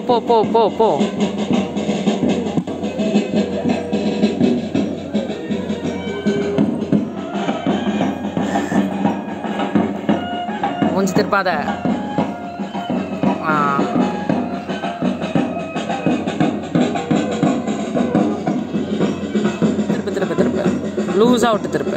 போ போ போ போ மூஞ்சி திருப்பாத ஆ. திருப்பு திருப்பு திருப்பு லூஸாக விட்டு திருப்பு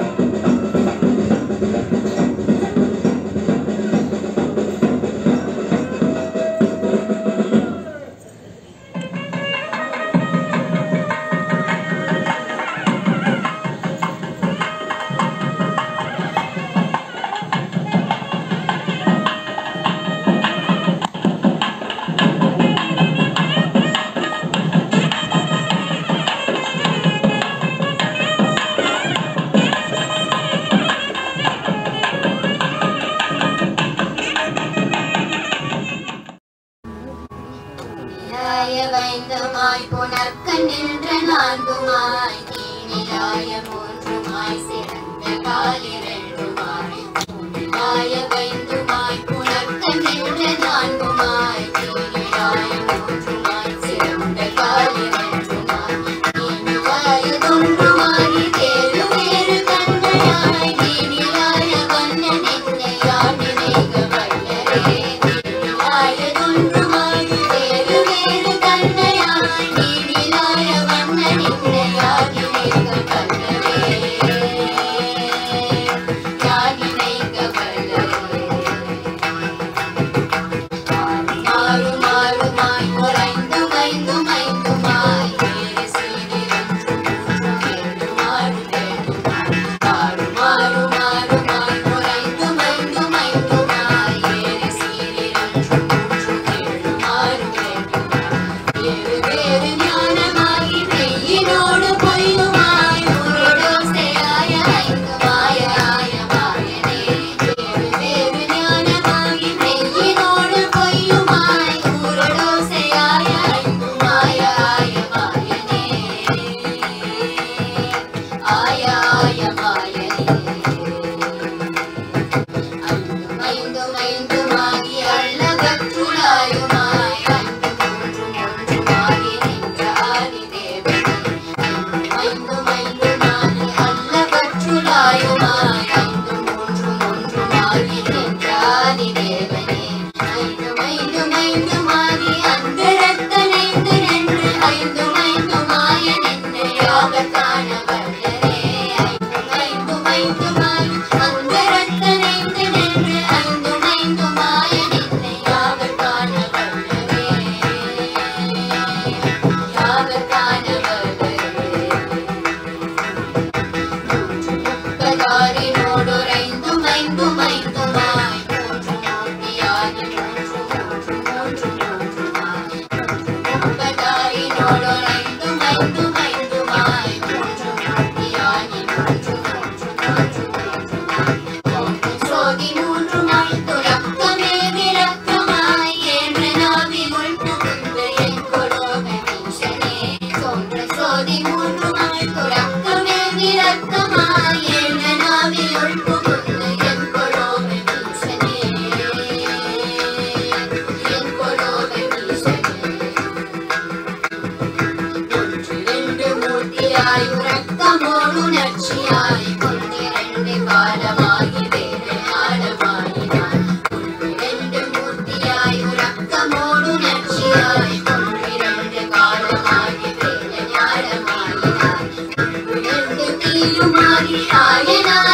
நிலாய வைந்தமாய் புனர்க்க நின்ற நான்குமாய் தீனிலாய மூன்றுமாய் சிறந்த காலிரண்டுமாய் நிலாய வைந்துமாய் புனர்க்க நின்ற நான்குமாய் தீனிலாய மூன்றுமாய் சிறந்த காலிரண்டுமாய் தீனிலாயதொன்றுமாய் வேறு வேறு கண்ணையாய் தீனிலாய வண்ண நின்னையாய் நினைக வல்லரே தீனிலாயதொன்றுமாய் வேறு வேறு கண்ணையாய் தீனிலாய வண்ண நின்னையாய் நினைக வல்லரே யாய் நினைக வல்லரே மாறு மாறுமாய் குறைந்து மைந்து மைந்துமாய் வேறு சீரிரன்று மூன்று ஏழு மாறு வேண்டுமாய் மாறு மாறு மாறுமாய் குறைந்து மைந்து மைந்துமாய் வேறு சீரிரன்று மூன்று ஏழு மாறு வேண்டுமாய் வேறு வேறு ஞானமாகி மெய்யினோடு பொய்யுமாய் உருடோசையாய ஐந்து மாயாய மாயனே வேறு வேறு ஞானமாகி மெய்யினோடு பொய்யுமாய் உருடோசையாய ஐந்து மாயாய மாயனே ஆயாய மாயனே ஐந்தும் ஐந்தும் ஐந்துமாகி அள்ளகற்றுளாயுமாய் ஐந்து மூன்றும் ஒன்றுமாகி நின்ற ஆதிதேவனே ஐந்தும் ஐந்துமாகி அள்ளகற்றுளாயுமாய் ஐந்து மூன்றும் ஒன்றுமாகி நின்ற ஆதிதேவனே ஐந்தும் ஐந்தும் ஐந்துமாகி அந்தரத்தனைந்து நின்று ஐந்தும் ஐந்துமாய நின்று யாக காண வல்லரே ஐந்தும் ஐந்தும் ஐந்துமாய் அந்தரத்தனைந்து நின்று ஐந்தும் ஐந்துமாய நின்று யாக காண வல்லரே யாக காண வல்லரே முப்பதாரினோடொரைந்தும் ஐந்தும் ஐந்துமாய் மூன்று மூர்த்தியாகி மூன்று மூன்று மூன்று மூன்றுமாய் முப்பதாரினோடொரைந்தும் ஐந்தும் ஐந்துமாய் மூன்று மூர்த்தியாகி மூன்று மூன்று மூன்று மூன்றுமாய் மூன்று சோதி மூன்றுமாய் துறக்கமே விளக்கமாய் என்ற நாவினுள் புகுந்த என் கொடோக மீசனே தோன்ற சோதி மூன்றுமாய் துறக்கமே விளக்கமாய் என்ற நாவினுள் புகுந்த என் கொடோக மீசனே என் கொடோக மீசனே ஒன்றிரண்டு மூர்த்தியாய் உறக்கமோடு நட்சியாய் கொண்டிரண்டு காலமாகி வேறு ஞானமாயினாய் ஒன்றிரண்டு மூர்த்தியாய் உறக்கமோடு நட்சியாய் கொண்டிரண்டு காலமாகி வேறு ஞானமாயினாய் ஒன்றிரண்டு தீயுமாகி ஆயனாய்